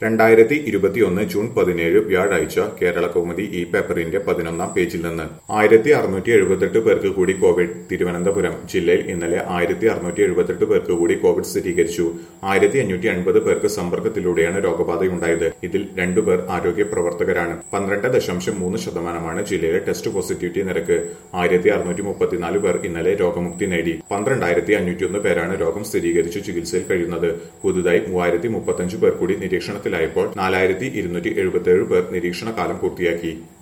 രണ്ടായിരത്തി ഇരുപത്തിയൊന്ന് ജൂൺ പതിനേഴ് വ്യാഴാഴ്ച കേരള കൗമുദി ഈ പേപ്പറിന്റെ പതിനൊന്നാം പേജിൽ നിന്ന് ആയിരത്തി അറുന്നൂറ്റി എഴുപത്തെട്ട് പേർക്ക് കൂടി കോവിഡ് തിരുവനന്തപുരം ജില്ലയിൽ ഇന്നലെ ആയിരത്തി അറുന്നൂറ്റി എഴുപത്തെട്ട് പേർക്ക് കൂടി കോവിഡ് സ്ഥിരീകരിച്ചു ആയിരത്തി അഞ്ഞൂറ്റി അൻപത് പേർക്ക് സമ്പർക്കത്തിലൂടെയാണ് രോഗബാധയുണ്ടായത് ഇതിൽ രണ്ടുപേർ ആരോഗ്യ പ്രവർത്തകരാണ് പന്ത്രണ്ട് ദശാംശം മൂന്ന് ശതമാനമാണ് ജില്ലയിലെ ടെസ്റ്റ് പോസിറ്റിവിറ്റി നിരക്ക് ആയിരത്തി അറുന്നൂറ്റി മുപ്പത്തിനാല് പേർ ഇന്നലെ രോഗമുക്തി നേടി പന്ത്രണ്ടായിരത്തി അഞ്ഞൂറ്റിയൊന്ന് പേരാണ് രോഗം സ്ഥിരീകരിച്ച് ചികിത്സയിൽ കഴിയുന്നത് പുതുതായി മൂവായിരത്തി മുപ്പത്തഞ്ച് പേർ കൂടി നിരീക്ഷണത്തിലായപ്പോൾ നാലായിരത്തി ഇരുന്നൂറ്റി എഴുപത്തിയേഴ് പേർ നിരീക്ഷണ കാലം പൂർത്തിയാക്കി